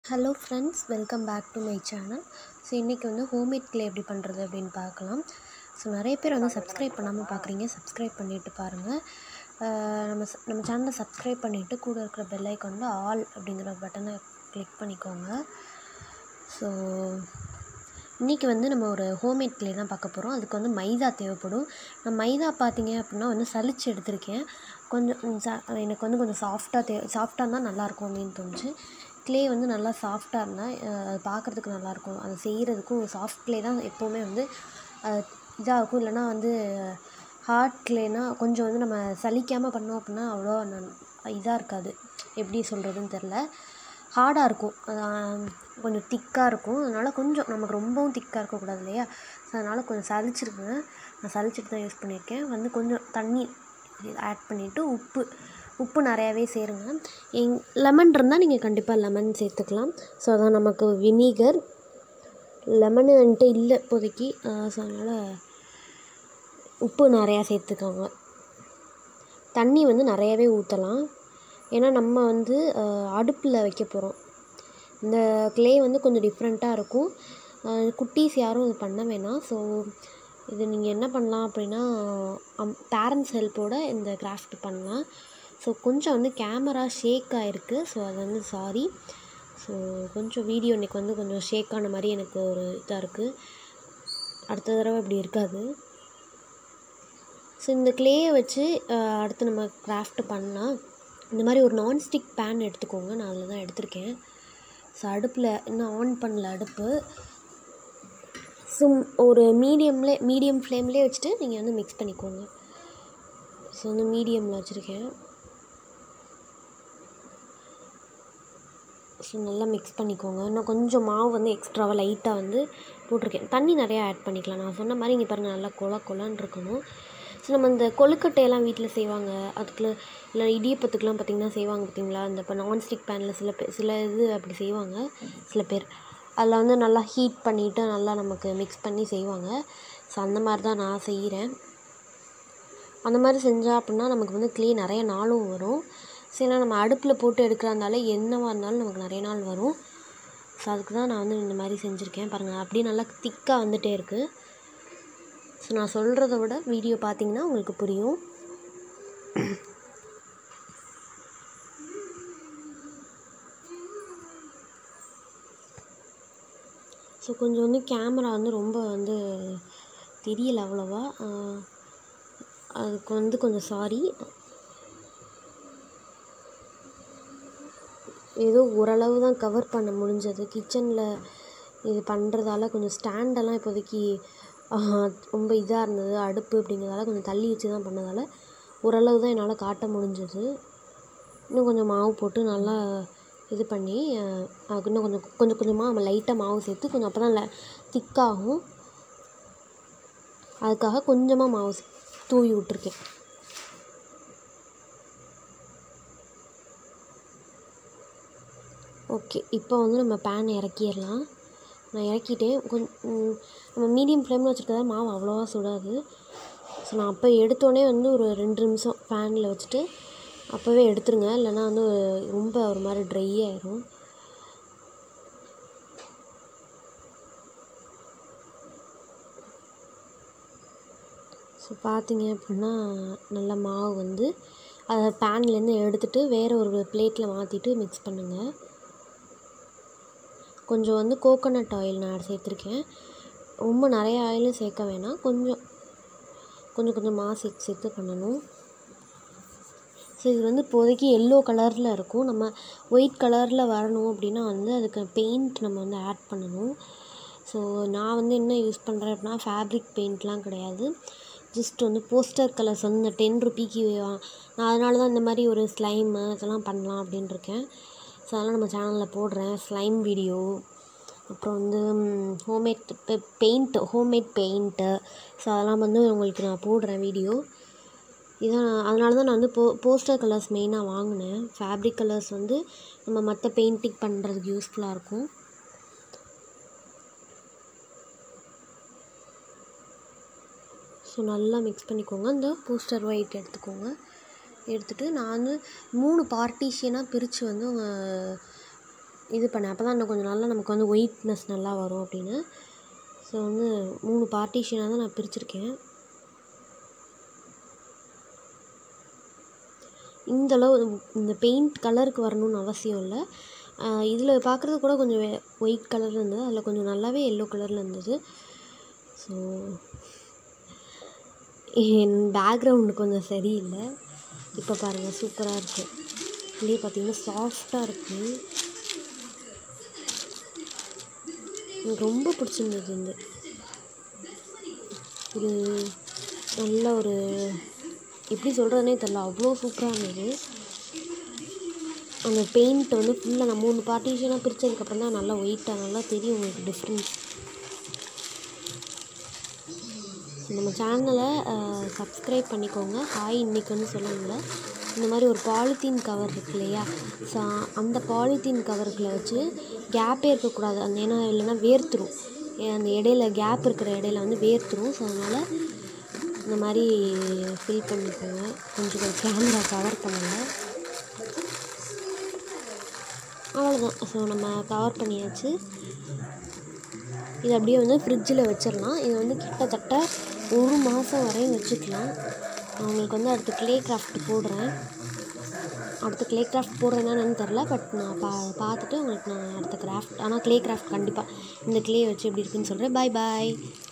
hello friends welcome back to my channel so இன்றைக்கி வந்து homemade clay எப்படி பண்ணுறது அப்படின்னு பார்க்கலாம் ஸோ நிறைய பேர் வந்து சப்ஸ்கிரைப் பண்ணாமல் பார்க்குறீங்க சப்ஸ்கிரைப் பண்ணிவிட்டு பாருங்கள் நம்ம ச- நம்ம சேனலை சப்ஸ்கிரைப் பண்ணிவிட்டு கூட இருக்கிற பெல் ஐக்கானில் ஆல் அப்படிங்கிற பட்டனை கிளிக் பண்ணிக்கோங்க ஸோ இன்றைக்கி வந்து நம்ம ஒரு ஹோம்மேட் க்ளே தான் பார்க்க போகிறோம் அதுக்கு வந்து மைதா தேவைப்படும் நான் மைதா பார்த்தீங்க அப்படின்னா வந்து சலிச்சு எடுத்திருக்கேன் கொஞ்சம் ம், ச- எனக்கு வந்து கொஞ்சம் சாஃப்டாக தே சாஃப்டாக இருந்தால் நல்லாயிருக்கும் அப்படின்னு தோணுச்சு க்ளே வந்து நல்லா சாஃப்டாக இருந்தால் அது பார்க்குறதுக்கு நல்லாயிருக்கும் அது செய்கிறதுக்கும் சாஃப்ட் க்ளே தான் எப்போவுமே வந்து இதாக இருக்கும் இல்லைன்னா வந்து ஹார்ட் க்ளேனா கொஞ்சம் வந்து நம்ம சலிக்காமல் பண்ணோம் அப்படின்னா அவ்வளோ இதாக இருக்காது எப்படி சொல்கிறதுன்னு தெரில ஹார்டாக இருக்கும் அதான் கொஞ்சம் திக்காக இருக்கும் அதனால் கொஞ்சம் நமக்கு ரொம்பவும் திக்காக இருக்கக்கூடாது இல்லையா ஸோ அதனால் கொஞ்சம் சலிச்சிருக்குங்க நான் சலிச்சிட்டு தான் யூஸ் பண்ணியிருக்கேன் வந்து கொஞ்சம் தண்ணி ஆட் பண்ணிவிட்டு உப்பு உப்பு நிறையாவே சேருங்க எங் லெமன் இருந்தால் நீங்கள் கண்டிப்பாக லெமன் சேர்த்துக்கலாம் ஸோ அதான் நமக்கு வினிகர் லெமனு என்கிட்ட இல்லை இப்போதைக்கு ஸோ அதனால் உப்பு நிறையா சேர்த்துக்கோங்க தண்ணி வந்து நிறையாவே ஊற்றலாம் ஏன்னா நம்ம வந்து அடுப்பில் வைக்க போகிறோம் இந்த க்ளே வந்து கொஞ்சம் டிஃப்ரெண்ட்டாக இருக்கும் அஹ் குட்டீஸ் யாரும் இது பண்ண வேணாம் ஸோ இது நீங்கள் என்ன பண்ணலாம் அப்படின்னா அம் பேரண்ட்ஸ் ஹெல்ப்போட இந்த கிராஃப்ட் பண்ணலாம் ஸோ கொஞ்சம் வந்து கேமரா ஷேக் ஆகிருக்கு ஸோ அது வந்து சாரி ஸோ கொஞ்சம் வீடியோ இன்றைக்கி வந்து கொஞ்சம் ஷேக் ஆன மாதிரி எனக்கு ஒரு இதாக இருக்குது அடுத்த தடவை இப்படி இருக்காது ஸோ இந்த க்ளேயை வச்சு அஹ், அடுத்து நம்ம கிராஃப்ட் பண்ணலாம் இந்த மாதிரி ஒரு நான்ஸ்டிக் பேன் எடுத்துக்கோங்க நான் அதில் தான் எடுத்திருக்கேன் ஸோ அடுப்பில் இன்னும் ஆன் பண்ணல அடுப்பு சும் ஒரு மீடியம்லே மீடியம் ஃப்ளேம்லேயே வச்சுட்டு நீங்கள் வந்து மிக்ஸ் பண்ணிக்கோங்க ஸோ வந்து மீடியமில் வச்சுருக்கேன் ஸோ நல்லா மிக்ஸ் பண்ணிக்கோங்க இன்னும் கொஞ்சம் மாவு வந்து எக்ஸ்ட்ராவாக லைட்டாக வந்து போட்டிருக்கேன் தண்ணி நிறையா ஆட் பண்ணிக்கலாம் நான் சொன்ன மாதிரி இங்கே பாருங்கள் நல்லா கொல கொலன்னு இருக்கணும் ஸோ நம்ம இந்த கொழுக்கட்டையெல்லாம் வீட்டில் செய்வாங்க அதுக்குள்ள இல்லை இடியப்பத்துக்குலாம் பார்த்திங்கன்னா செய்வாங்க பார்த்தீங்களா இந்த இப்போ நான்ஸ்டிக் பேனில் சில பேர் சில இது அப்படி செய்வாங்க சில பேர் அதில் வந்து நல்லா ஹீட் பண்ணிவிட்டு நல்லா நமக்கு மிக்ஸ் பண்ணி செய்வாங்க ஸோ அந்த மாதிரி தான் நான் செய்கிறேன் அந்த மாதிரி செஞ்சா அப்படின்னா நமக்கு வந்து க்ளீ நிறைய நாளும் வரும் சரி நம்ம அடுப்பில் போட்டு எடுக்கிறதுனால என்னவாக இருந்தாலும் நமக்கு நிறைய நாள் வரும் ஸோ அதுக்கு தான் நான் வந்து இந்த மாதிரி செஞ்சுருக்கேன் பாருங்கள் அப்படியே நல்லா திக்காக வந்துட்டே இருக்குது ஸோ நான் சொல்கிறத விட வீடியோ பார்த்தீங்கன்னா உங்களுக்கு புரியும் ஸோ கொஞ்சம் வந்து கேமரா வந்து ரொம்ப வந்து தெரியல அவ்வளோவா ஆஹ் அதுக்கு வந்து கொஞ்சம் சாரி ஏதோ ஓரளவு தான் கவர் பண்ண முடிஞ்சது கிச்சனில் இது பண்ணுறதால கொஞ்சம் ஸ்டாண்டெல்லாம் இப்போதைக்கு ஆஹ், ரொம்ப இதாக இருந்தது அடுப்பு அப்படிங்கிறதால கொஞ்சம் தள்ளி வச்சு தான் பண்ணதால் ஓரளவு தான் என்னால் காட்ட முடிஞ்சது இன்னும் கொஞ்சம் மாவு போட்டு நல்லா இது பண்ணி ஆஹ், அதுக்கு இன்னும் கொஞ்சம் கொஞ்சம் கொஞ்சமாக நம்ம லைட்டாக மாவு சேர்த்து கொஞ்சம் அப்போ தான் திக்காகும் அதுக்காக கொஞ்சமாக மாவு சே- தூவி விட்ருக்கேன் ஓகே இப்போ வந்து நம்ம பேன் இறக்கிடலாம் நான் இறக்கிட்டேன் கொஞ்சம் நம்ம மீடியம் ஃப்ளேமில் வச்சுருக்கதா மாவு அவ்வளோவா சுடாது ஸோ நான் அப்போ எடுத்தோடனே வந்து ஒரு ரெண்டு நிமிஷம் ஃபேனில் வச்சுட்டு அப்போவே எடுத்துருங்க இல்லைன்னா வந்து ரொம்ப ஒரு மாதிரி ட்ரை ஆயிரும் ஸோ பார்த்தீங்க அப்படின்னா நல்ல மாவு வந்து அதை பேன்லேருந்து எடுத்துட்டு வேறு ஒரு பிளேட்டில் மாற்றிட்டு மிக்ஸ் பண்ணுங்கள் கொஞ்சம் வந்து கோகோனட் ஆயில் நான் சேர்த்துருக்கேன் ரொம்ப நிறைய ஆயிலும் சேர்க்க வேணாம் கொஞ்சம் கொஞ்சம் கொஞ்சமாக சேர்த்து சேர்த்து பண்ணணும் ஸோ இது வந்து இப்போதைக்கு எல்லோ கலரில் இருக்கும் நம்ம ஒயிட் கலரில் வரணும் அப்படின்னா வந்து அதுக்கு பெயிண்ட் நம்ம வந்து ஆட் பண்ணணும் ஸோ நான் வந்து என்ன யூஸ் பண்ணுறேன் அப்படின்னா ஃபேப்ரிக் பெயிண்ட்லாம் கிடையாது ஜஸ்ட் வந்து போஸ்டர் கலர்ஸ் வந்து இந்த டென் ருபீக்கு நான் அதனால தான் இந்த மாதிரி ஒரு ஸ்லைமு இதெல்லாம் பண்ணலாம் அப்படின்னு இருக்கேன் ஸோ அதெல்லாம் நம்ம சேனலில் போடுறேன் ஸ்லைம் வீடியோ அப்புறம் வந்து homemade paint homemade paint so அதெல்லாம் வந்து உங்களுக்கு நான் போடுறேன் வீடியோ இதான் அதனால தான் நான் வந்து போ போஸ்டர் கலர்ஸ் மெயினாக வாங்கினேன் ஃபேப்ரிக் கலர்ஸ் வந்து நம்ம மற்ற பெயிண்டிங் பண்ணுறதுக்கு யூஸ்ஃபுல்லாக இருக்கும் ஸோ நல்லா மிக்ஸ் பண்ணிக்கோங்க இந்த போஸ்டர் ஒயிட் எடுத்துக்கோங்க எடுத்துகிட்டு நான் வந்து மூணு பார்ட்டிஷியனாக பிரித்து வந்து இது பண்ணேன் அப்போ தான் இன்னும் கொஞ்சம் நல்லா நமக்கு வந்து ஒயிட்னஸ் நல்லா வரும் அப்படின்னு ஸோ வந்து மூணு பார்ட்டிஷனாக தான் நான் பிரிச்சிருக்கேன் இந்த அளவு இந்த பெயிண்ட் கலருக்கு வரணும்னு அவசியம் இல்லை இதில் பார்க்குறது கூட கொஞ்சம் ஒயிட் கலரில் இருந்தது அதில் கொஞ்சம் நல்லாவே எல்லோ கலரில் இருந்தது ஸோ என் பேக்ரவுண்டு கொஞ்சம் சரியில்லை இப்போ பாருங்கள் சூப்பராக இருக்குது இதுலேயே பார்த்தீங்கன்னா சாஃப்டாக இருக்குது எனக்கு ரொம்ப பிடிச்சிருந்தது இந்த இது நல்ல ஒரு எப்படி சொல்கிறதுனே தெரில அவ்வளோ சூப்பராக இருந்தது அந்த பெயிண்ட் வந்து ஃபுல்லாக நான் மூணு பார்ட்டிஷனாக பிரித்ததுக்கப்புறம் தான் நல்லா ஒயிட்டாக நல்லா தெரியும் உங்களுக்கு டிஃப்ரென்ஸ் நம்ம சேனலை சப்ஸ்கிரைப் பண்ணிக்கோங்க ஹாய் இன்றைக்கி வந்து சொல்லணும்ல இந்த மாதிரி ஒரு பாலித்தீன் கவர் இருக்கு இல்லையா ஸோ அந்த பாலித்தீன் கவருக்குள்ள வச்சு கேப்பே இருக்கக்கூடாது அந்த ஏன்னா இல்லைன்னா வேர்த்துரும் அந்த இடையில கேப் இருக்கிற இடையில வந்து வேர்த்துரும் ஸோ அதனால் இந்த மாதிரி ஃபில் பண்ணிக்கோங்க கொஞ்சம் கேமரா கவர் பண்ணுங்கள் அவ்வளோதான் ஸோ நம்ம கவர் பண்ணியாச்சு இது அப்படியே வந்து ஃப்ரிட்ஜில் வச்சிடலாம் இது வந்து கிட்டத்தட்ட ஒரு மாதம் வரையும் வச்சுக்கலாம் நான் உங்களுக்கு வந்து அடுத்து க்ளே கிராஃப்ட் போடுறேன் அடுத்து க்ளே கிராஃப்ட் போடுறேன்னா என்னன்னு தெரில பட் நான் பா பார்த்துட்டு உங்களுக்கு நான் அடுத்த கிராஃப்ட் ஆனால் க்ளே கிராஃப்ட் கண்டிப்பாக இந்த க்ளே வச்சு எப்படி இருக்குன்னு சொல்கிறேன் பாய் பாய்